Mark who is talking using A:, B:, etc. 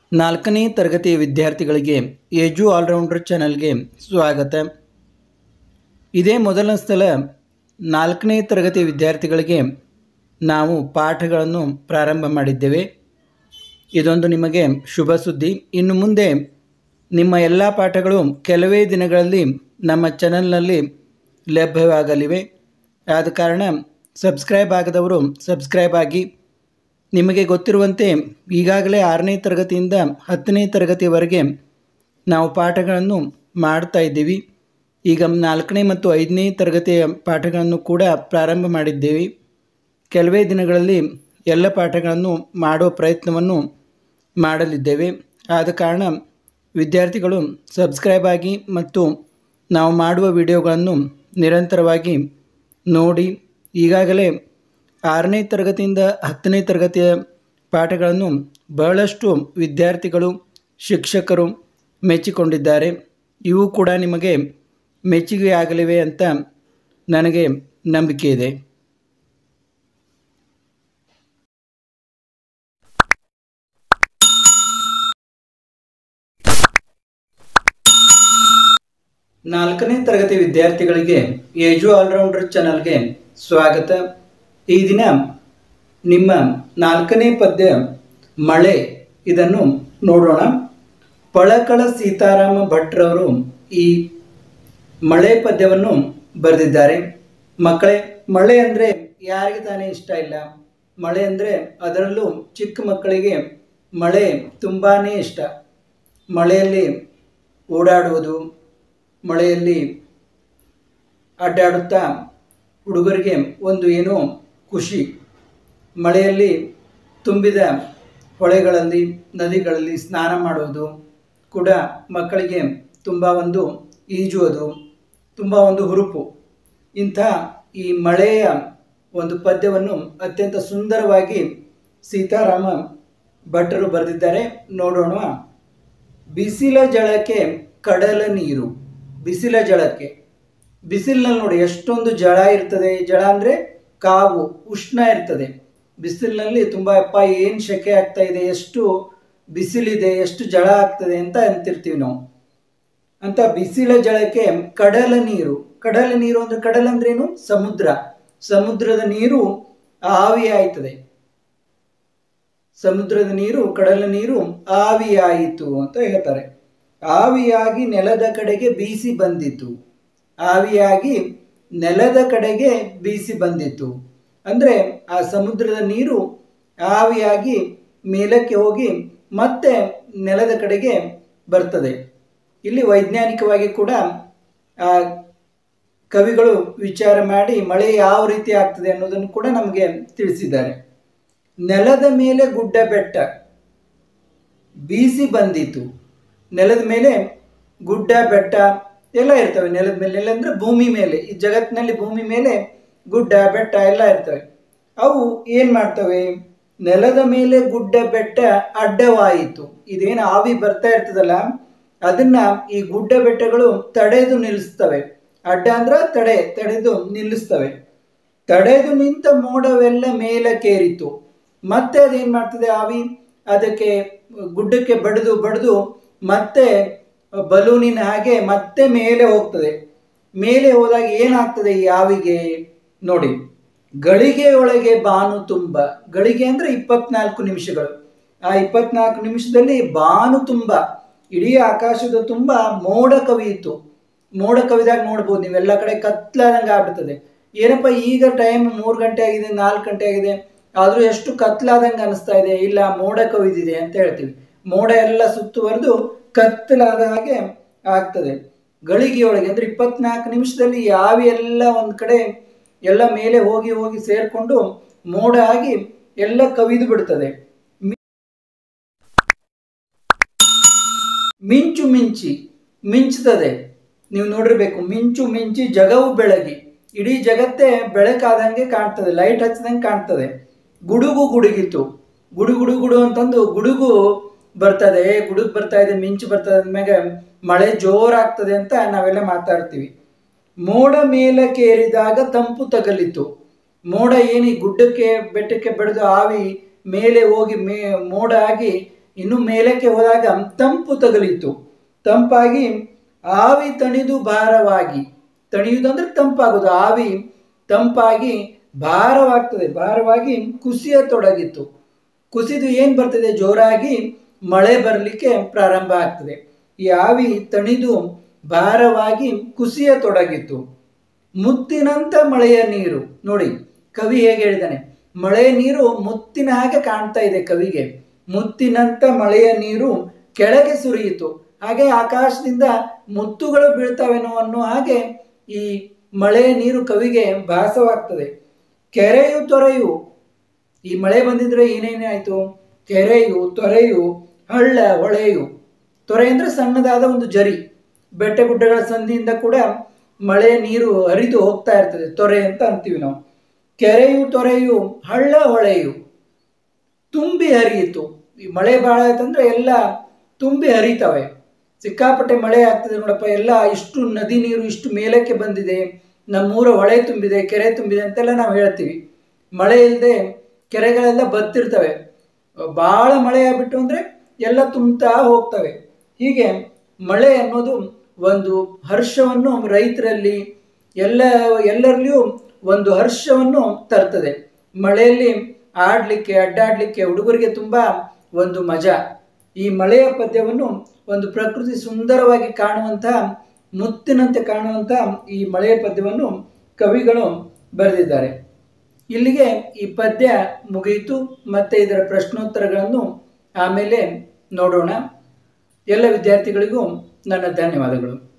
A: ನಾಲ್ಕನೇ ತರಗತಿಯ ವಿದ್ಯಾರ್ಥಿಗಳಿಗೆ ಏಜು ಆಲ್ರೌಂಡರ್ ಚಾನಲ್ಗೆ ಸ್ವಾಗತ ಇದೇ ಮೊದಲ ಸಲ ನಾಲ್ಕನೇ ತರಗತಿ ವಿದ್ಯಾರ್ಥಿಗಳಿಗೆ ನಾವು ಪಾಠಗಳನ್ನು ಪ್ರಾರಂಭ ಮಾಡಿದ್ದೇವೆ ಇದೊಂದು ನಿಮಗೆ ಶುಭ ಸುದ್ದಿ ಇನ್ನು ಮುಂದೆ ನಿಮ್ಮ ಎಲ್ಲ ಪಾಠಗಳು ಕೆಲವೇ ದಿನಗಳಲ್ಲಿ ನಮ್ಮ ಚಾನಲ್ನಲ್ಲಿ ಲಭ್ಯವಾಗಲಿವೆ ಆದ ಕಾರಣ ಸಬ್ಸ್ಕ್ರೈಬ್ ಆಗದವರು ಸಬ್ಸ್ಕ್ರೈಬ್ ಆಗಿ ನಿಮಗೆ ಗೊತ್ತಿರುವಂತೆ ಈಗಾಗಲೇ ಆರನೇ ತರಗತಿಯಿಂದ ಹತ್ತನೇ ತರಗತಿಯವರೆಗೆ ನಾವು ಪಾಠಗಳನ್ನು ಮಾಡ್ತಾ ಇದ್ದೀವಿ ಈಗ ನಾಲ್ಕನೇ ಮತ್ತು ಐದನೇ ತರಗತಿಯ ಪಾಠಗಳನ್ನು ಕೂಡ ಪ್ರಾರಂಭ ಮಾಡಿದ್ದೇವೆ ಕೆಲವೇ ದಿನಗಳಲ್ಲಿ ಎಲ್ಲ ಪಾಠಗಳನ್ನು ಮಾಡುವ ಪ್ರಯತ್ನವನ್ನು ಮಾಡಲಿದ್ದೇವೆ ಆದ ಕಾರಣ ವಿದ್ಯಾರ್ಥಿಗಳು ಸಬ್ಸ್ಕ್ರೈಬ್ ಆಗಿ ಮತ್ತು ನಾವು ಮಾಡುವ ವಿಡಿಯೋಗಳನ್ನು ನಿರಂತರವಾಗಿ ನೋಡಿ ಈಗಾಗಲೇ ಆರನೇ ತರಗತಿಯಿಂದ ಹತ್ತನೇ ತರಗತಿಯ ಪಾಠಗಳನ್ನು ಬಹಳಷ್ಟು ವಿದ್ಯಾರ್ಥಿಗಳು ಶಿಕ್ಷಕರು ಮೆಚ್ಚಿಕೊಂಡಿದ್ದಾರೆ ಇವು ಕೂಡ ನಿಮಗೆ ಮೆಚ್ಚುಗೆ ಆಗಲಿವೆ ಅಂತ ನನಗೆ ನಂಬಿಕೆ ಇದೆ ನಾಲ್ಕನೇ ತರಗತಿ ವಿದ್ಯಾರ್ಥಿಗಳಿಗೆ ಏಜು ಆಲ್ರೌಂಡರ್ ಚಾನಲ್ಗೆ ಸ್ವಾಗತ ಈ ದಿನ ನಿಮ್ಮ ನಾಲ್ಕನೇ ಪದ್ಯ ಮಳೆ ಇದನ್ನು ನೋಡೋಣ ಪಳಕಳ ಸೀತಾರಾಮ ಭಟ್ರವರು ಈ ಮಳೆ ಪದ್ಯವನ್ನು ಬರೆದಿದ್ದಾರೆ ಮಕ್ಕಳೇ ಮಳೆ ಅಂದರೆ ಯಾರಿಗೆ ತಾನೇ ಇಷ್ಟ ಇಲ್ಲ ಮಳೆ ಅಂದರೆ ಅದರಲ್ಲೂ ಚಿಕ್ಕ ಮಕ್ಕಳಿಗೆ ಮಳೆ ತುಂಬಾ ಇಷ್ಟ ಮಳೆಯಲ್ಲಿ ಓಡಾಡುವುದು ಮಳೆಯಲ್ಲಿ ಅಡ್ಡಾಡುತ್ತಾ ಹುಡುಗರಿಗೆ ಒಂದು ಏನೋ ಖುಷಿ ಮಳೆಯಲ್ಲಿ ತುಂಬಿದ ಹೊಳೆಗಳಲ್ಲಿ ನದಿಗಳಲ್ಲಿ ಸ್ನಾನ ಮಾಡುವುದು ಕೂಡ ಮಕ್ಕಳಿಗೆ ತುಂಬ ಒಂದು ಈಜುವುದು ತುಂಬ ಒಂದು ಹುರುಪು ಇಂಥ ಈ ಮಳೆಯ ಒಂದು ಪದ್ಯವನ್ನು ಅತ್ಯಂತ ಸುಂದರವಾಗಿ ಸೀತಾರಾಮ ಭಟ್ರು ಬರೆದಿದ್ದಾರೆ ನೋಡೋಣ ಬಿಸಿಲ ಜಳಕ್ಕೆ ಕಡಲ ನೀರು ಬಿಸಿಲ ಜಳಕ್ಕೆ ಬಿಸಿಲಿನಲ್ಲಿ ನೋಡಿ ಎಷ್ಟೊಂದು ಜಳ ಇರ್ತದೆ ಜಳ ಅಂದರೆ ಕಾವು ಉಷ್ಣ ಇರ್ತದೆ ಬಿಸಿಲಿನಲ್ಲಿ ತುಂಬ ಅಪ್ಪ ಏನು ಶೆಕೆ ಆಗ್ತಾ ಇದೆ ಎಷ್ಟು ಬಿಸಿಲಿದೆ ಎಷ್ಟು ಜಳ ಆಗ್ತದೆ ಅಂತ ಅಂತಿರ್ತೀವಿ ನಾವು ಅಂತ ಬಿಸಿಲ ಜಳಕ್ಕೆ ಕಡಲ ನೀರು ಕಡಲ ನೀರು ಅಂದ್ರೆ ಕಡಲ ಅಂದ್ರೇನು ಸಮುದ್ರ ಸಮುದ್ರದ ನೀರು ಆವಿಯಾಯ್ತದೆ ಸಮುದ್ರದ ನೀರು ಕಡಲ ನೀರು ಆವಿಯಾಯಿತು ಅಂತ ಹೇಳ್ತಾರೆ ಆವಿಯಾಗಿ ನೆಲದ ಕಡೆಗೆ ಬೀಸಿ ಬಂದಿತು ಆವಿಯಾಗಿ ನೆಲದ ಕಡೆಗೆ ಬೀಸಿ ಬಂದಿತು ಅಂದರೆ ಆ ಸಮುದ್ರದ ನೀರು ಆವಿಯಾಗಿ ಮೇಲಕ್ಕೆ ಹೋಗಿ ಮತ್ತೆ ನೆಲದ ಕಡೆಗೆ ಬರ್ತದೆ ಇಲ್ಲಿ ವೈಜ್ಞಾನಿಕವಾಗಿ ಕೂಡ ಆ ಕವಿಗಳು ವಿಚಾರ ಮಾಡಿ ಮಳೆ ಯಾವ ರೀತಿ ಆಗ್ತದೆ ಅನ್ನೋದನ್ನು ಕೂಡ ನಮಗೆ ತಿಳಿಸಿದ್ದಾರೆ ನೆಲದ ಮೇಲೆ ಗುಡ್ಡ ಬೆಟ್ಟ ಬೀಸಿ ಬಂದಿತು ನೆಲದ ಮೇಲೆ ಗುಡ್ಡ ಬೆಟ್ಟ ಎಲ್ಲ ಇರ್ತವೆ ನೆಲದ ಮೇಲೆ ನೆಲ ಅಂದರೆ ಭೂಮಿ ಮೇಲೆ ಈ ಜಗತ್ತಿನಲ್ಲಿ ಭೂಮಿ ಮೇಲೆ ಗುಡ್ಡ ಬೆಟ್ಟ ಎಲ್ಲ ಇರ್ತವೆ ಅವು ಏನು ಮಾಡ್ತವೆ ನೆಲದ ಮೇಲೆ ಗುಡ್ಡ ಬೆಟ್ಟ ಅಡ್ಡವಾಯಿತು ಇದೇನು ಆವಿ ಬರ್ತಾ ಇರ್ತದಲ್ಲ ಅದನ್ನ ಈ ಗುಡ್ಡ ಬೆಟ್ಟಗಳು ತಡೆದು ನಿಲ್ಲಿಸ್ತವೆ ಅಡ್ಡ ಅಂದ್ರೆ ತಡೆ ತಡೆದು ನಿಲ್ಲಿಸ್ತವೆ ತಡೆದು ನಿಂತ ಮೋಡವೆಲ್ಲ ಮೇಲಕ್ಕೇರಿತು ಮತ್ತೆ ಅದೇನು ಮಾಡ್ತದೆ ಆವಿ ಅದಕ್ಕೆ ಗುಡ್ಡಕ್ಕೆ ಬಡಿದು ಬಡಿದು ಮತ್ತೆ ಬಲೂನಿನ ಹಾಗೆ ಮತ್ತೆ ಮೇಲೆ ಹೋಗ್ತದೆ ಮೇಲೆ ಹೋದಾಗ ಏನಾಗ್ತದೆ ಈ ಆವಿಗೆ ನೋಡಿ ಗಳಿಗೆ ಒಳಗೆ ಬಾನು ತುಂಬ ಗಳಿಗೆ ಅಂದ್ರೆ ಇಪ್ಪತ್ನಾಲ್ಕು ನಿಮಿಷಗಳು ಆ ಇಪ್ಪತ್ನಾಲ್ಕು ನಿಮಿಷದಲ್ಲಿ ಬಾನು ತುಂಬ ಇಡೀ ಆಕಾಶದ ತುಂಬ ಮೋಡ ಕವಿಯಿತು ಮೋಡ ಕವಿದಾಗ ನೋಡ್ಬೋದು ನೀವೆಲ್ಲ ಕಡೆ ಕತ್ಲಾದಂಗೆ ಆಗ್ಬಿಡ್ತದೆ ಏನಪ್ಪ ಈಗ ಟೈಮ್ ಮೂರು ಗಂಟೆ ಆಗಿದೆ ನಾಲ್ಕು ಗಂಟೆ ಆಗಿದೆ ಆದರೂ ಎಷ್ಟು ಕತ್ಲಾದಂಗೆ ಅನಿಸ್ತಾ ಇದೆ ಇಲ್ಲ ಮೋಡ ಕವಿದಿದೆ ಅಂತ ಹೇಳ್ತೀವಿ ಮೋಡ ಎಲ್ಲ ಸುತ್ತುವರೆದು ಕತ್ತಲಾದ ಹಾಗೆ ಆಗ್ತದೆ ಗಳಿಗೆಯೊಳಗೆ ಅಂದ್ರೆ ಇಪ್ಪತ್ನಾಲ್ಕು ನಿಮಿಷದಲ್ಲಿ ಯಾವಿ ಎಲ್ಲ ಒಂದು ಕಡೆ ಎಲ್ಲ ಮೇಲೆ ಹೋಗಿ ಹೋಗಿ ಸೇರಿಕೊಂಡು ಮೋಡ ಆಗಿ ಎಲ್ಲ ಕವಿದು ಬಿಡ್ತದೆ ಮಿಂಚು ಮಿಂಚಿ ಮಿಂಚ್ತದೆ ನೀವು ನೋಡಿರ್ಬೇಕು ಮಿಂಚು ಮಿಂಚಿ ಜಗವು ಬೆಳಗಿ ಇಡೀ ಜಗತ್ತೇ ಬೆಳಕಾದಂಗೆ ಕಾಣ್ತದೆ ಲೈಟ್ ಹಚ್ಚದಂಗೆ ಕಾಣ್ತದೆ ಗುಡುಗು ಗುಡುಗಿತು ಗುಡು ಗುಡು ಗುಡು ಅಂತಂದು ಗುಡುಗು ಬರ್ತದೆ ಗುಡುಗು ಬರ್ತಾ ಇದೆ ಮಿಂಚು ಬರ್ತದೆ ಅಂದ್ಮ್ಯಾಗ ಮಳೆ ಜೋರಾಗ್ತದೆ ಅಂತ ನಾವೆಲ್ಲ ಮಾತಾಡ್ತೀವಿ ಮೋಡ ಮೇಲಕ್ಕೇರಿದಾಗ ತಂಪು ತಗಲಿತು ಮೋಡ ಏನಿ ಗುಡ್ಡಕ್ಕೆ ಬೆಟ್ಟಕ್ಕೆ ಬೆಳೆದು ಆವಿ ಮೇಲೆ ಹೋಗಿ ಮೇ ಮೋಡ ಆಗಿ ಇನ್ನು ಮೇಲಕ್ಕೆ ಹೋದಾಗ ತಂಪು ತಗಲಿತು ತಂಪಾಗಿ ಆವಿ ತಣಿದು ಭಾರವಾಗಿ ತಣಿಯುವುದಂದ್ರೆ ತಂಪಾಗೋದು ಆವಿ ತಂಪಾಗಿ ಭಾರವಾಗ್ತದೆ ಭಾರವಾಗಿ ಕುಸಿಯತೊಡಗಿತ್ತು ಕುಸಿದು ಏನು ಬರ್ತದೆ ಜೋರಾಗಿ ಮಳೆ ಬರಲಿಕ್ಕೆ ಪ್ರಾರಂಭ ಆಗ್ತದೆ ಈ ಆವಿ ತಣಿದು ಭಾರವಾಗಿ ಕುಸಿಯತೊಡಗಿತ್ತು ಮುತ್ತಿನಂತ ಮಳೆಯ ನೀರು ನೋಡಿ ಕವಿ ಹೇಗೆ ಹೇಳಿದಾನೆ ಮಳೆಯ ನೀರು ಮುತ್ತಿನ ಹಾಗೆ ಕಾಣ್ತಾ ಇದೆ ಕವಿಗೆ ಮುತ್ತಿನಂತ ಮಳೆಯ ನೀರು ಕೆಳಗೆ ಸುರಿಯಿತು ಹಾಗೆ ಆಕಾಶದಿಂದ ಮುತ್ತುಗಳು ಬೀಳ್ತಾವೇನೋ ಅನ್ನೋ ಹಾಗೆ ಈ ಮಳೆಯ ನೀರು ಕವಿಗೆ ಭಾಸವಾಗ್ತದೆ ಕೆರೆಯು ತೊರೆಯು ಈ ಮಳೆ ಬಂದಿದ್ರೆ ಏನೇನೇ ಆಯಿತು ಕೆರೆಯು ತೊರೆಯು ಹಳ್ಳ ಹೊಳೆಯು ತೊರೆ ಅಂದರೆ ಸಣ್ಣದಾದ ಒಂದು ಜರಿ ಬೆಟ್ಟ ಗುಡ್ಡಗಳ ಸಂಧಿಯಿಂದ ಕೂಡ ಮಳೆಯ ನೀರು ಹರಿದು ಹೋಗ್ತಾ ಇರ್ತದೆ ತೊರೆ ಅಂತ ಅಂತೀವಿ ನಾವು ಕೆರೆಯು ತೊರೆಯು ಹಳ್ಳ ಹೊಳೆಯು ತುಂಬಿ ಹರಿಯಿತು ಈ ಮಳೆ ಭಾಳ ಆಯ್ತಂದ್ರೆ ಎಲ್ಲ ತುಂಬಿ ಹರಿತವೆ ಸಿಕ್ಕಾಪಟ್ಟೆ ಮಳೆ ಆಗ್ತದೆ ನೋಡಪ್ಪ ಎಲ್ಲ ಇಷ್ಟು ನದಿ ನೀರು ಇಷ್ಟು ಮೇಲಕ್ಕೆ ಬಂದಿದೆ ನಮ್ಮೂರ ಹೊಳೆ ತುಂಬಿದೆ ಕೆರೆ ತುಂಬಿದೆ ಅಂತೆಲ್ಲ ನಾವು ಹೇಳ್ತೀವಿ ಮಳೆ ಇಲ್ಲದೆ ಕೆರೆಗಳೆಲ್ಲ ಬತ್ತಿರ್ತವೆ ಭಾಳ ಮಳೆ ಆಗ್ಬಿಟ್ಟು ಅಂದರೆ ಎಲ್ಲ ತುಂಬ್ತಾ ಹೋಗ್ತವೆ ಹೀಗೆ ಮಳೆ ಅನ್ನೋದು ಒಂದು ಹರ್ಷವನ್ನು ರೈತರಲ್ಲಿ ಎಲ್ಲ ಎಲ್ಲರಲ್ಲಿಯೂ ಒಂದು ಹರ್ಷವನ್ನು ತರ್ತದೆ ಮಳೆಯಲ್ಲಿ ಆಡಲಿಕ್ಕೆ ಅಡ್ಡಾಡಲಿಕ್ಕೆ ಹುಡುಗರಿಗೆ ತುಂಬ ಒಂದು ಮಜಾ ಈ ಮಳೆಯ ಪದ್ಯವನ್ನು ಒಂದು ಪ್ರಕೃತಿ ಸುಂದರವಾಗಿ ಕಾಣುವಂತಹ ಮುತ್ತಿನಂತೆ ಕಾಣುವಂತಹ ಈ ಮಳೆಯ ಪದ್ಯವನ್ನು ಕವಿಗಳು ಬರೆದಿದ್ದಾರೆ ಇಲ್ಲಿಗೆ ಈ ಪದ್ಯ ಮುಗಿಯಿತು ಮತ್ತೆ ಇದರ ಪ್ರಶ್ನೋತ್ತರಗಳನ್ನು ಆಮೇಲೆ ನೋಡೋಣ ಎಲ್ಲ ವಿದ್ಯಾರ್ಥಿಗಳಿಗೂ ನನ್ನ ಧನ್ಯವಾದಗಳು